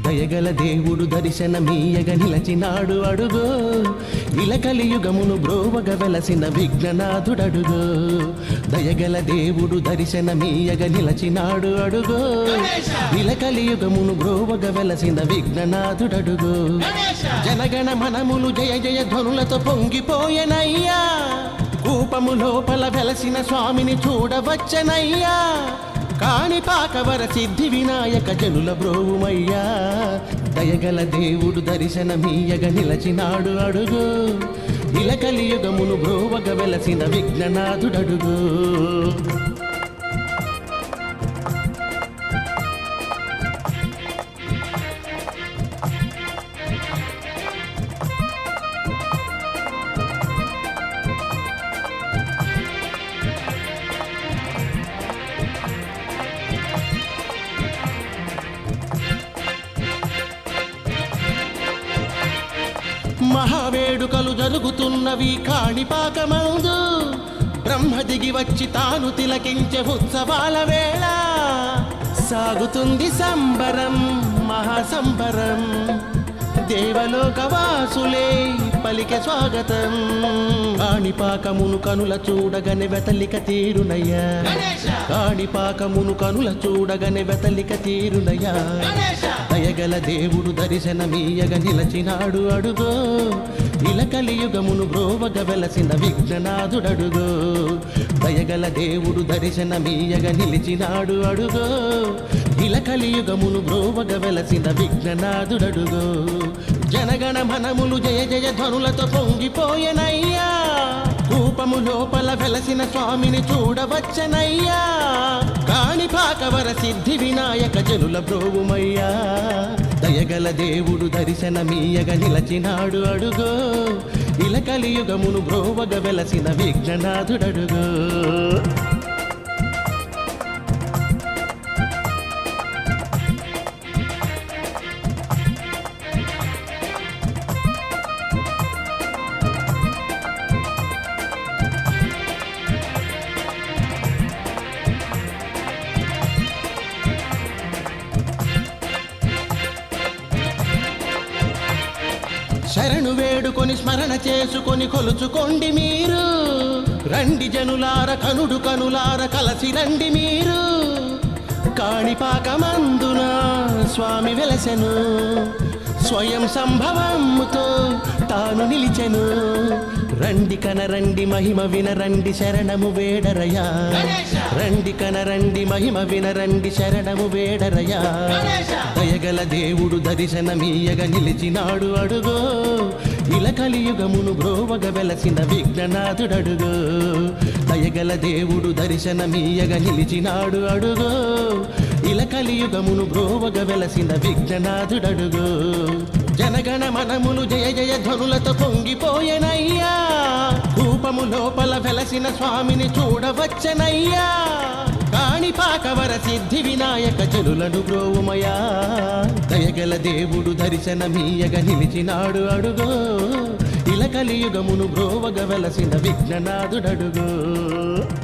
దయగల దేవుడు దర్శనమీయగ నిలచినాడు అడుగు ఇలకలియుగమును బ్రోవగ వెలసిన విఘ్ననాథుడడుగు దయగల దేవుడు దర్శనమీయగ నిలచినాడు అడుగు ఇలకలియుగమును బ్రోవగ వెలసిన విఘ్ననాథుడడుగు జనగణ మనములు జయ జయ ధ్వనులతో పొంగిపోయెనయ్యా కూపము లోపల వెలసిన స్వామిని చూడవచ్చనయ్యా కాణిపాకవర సిద్ధి వినాయక జనుల బ్రోవుమయ్యా దయగల దేవుడు దర్శనమీయగ నిలచినాడు అడుగు ఇలకలియుగమును బ్రోవగ వెలసిన విఘ్ననాథుడడుగు మహావేడుకలు జరుగుతున్నవి కాణిపాకమందు బ్రహ్మ దిగి వచ్చి తాను తిలకించే ఉత్సవాల వేళ సాగుతుంది సంబరం మహాసంబరం దేవలోకవాసులే పలికే స్వాగతం కాణిపాకమును కనుల చూడగనే వెతలిక తీరునయ్యా కాణిపాకమును కనుల చూడగనే వెతలిక తీరునయ్యా దయగల దేవుడు దర్శనమీయగ నిలచినాడు అడుగో ఇలకలియుగమును బ్రోవగ వెలసిన విఘ్ననాథుడడుగో దయగల దేవుడు దర్శనమీయగ నిలిచినాడు అడుగో ఇలకలియుగమును బ్రోవగ వెలసిన విఘ్ననాథుడడుగో జనగణ మనములు జయ జయ ధ్వనులతో పొంగిపోయెనయ్యా కూపము లోపల వెలసిన స్వామిని చూడవచ్చనయ్యా కాణిపాకవర సిద్ధి వినాయక జనుల బ్రోవుమయ్యా దయగల దేవుడు దర్శనమీయగ నిలచినాడు అడుగో ఇలకలియుగమును బ్రోవగ వెలసిన విఘ్ననాథుడడుగో శరణు వేడుకొని స్మరణ చేసుకొని కొలుచుకోండి మీరు రండి జనులార కనుడు కనులార కలసి రండి మీరు కాణిపాకమందున స్వామి వెలసెను స్వయం సంభవముతో తాను నిలిచెను రండి కనరండి మహిమ వినరండి శరణము వేడరయా రండి కనరండి మహిమ వినరండి శరణము వేడరయా దయగల దేవుడు దర్శనమీయగ నిలిచినాడు అడుగో ఇలకలియుగమును బ్రోవగ వెలసిన విఘ్ననాథుడడుగో దయగల దేవుడు దర్శనమీయగ నిలిచినాడు అడుగో ఇలకలియుగమును బ్రోవగ వెలసిన విఘ్ననాథుడడుగో జనగణ మనములు జయ జయ ధ్వనులతో పొంగిపోయెనయ్యా కూపము లోపల వెలసిన స్వామిని చూడవచ్చనయ్యా కాణిపాకవర సిద్ధి వినాయక జనులను బ్రోవుమయా దయగల దేవుడు దర్శనమీయగ నిలిచినాడు అడుగో ఇలకలియుగమును బ్రోవగ వెలసిన విఘ్ననాథుడడుగో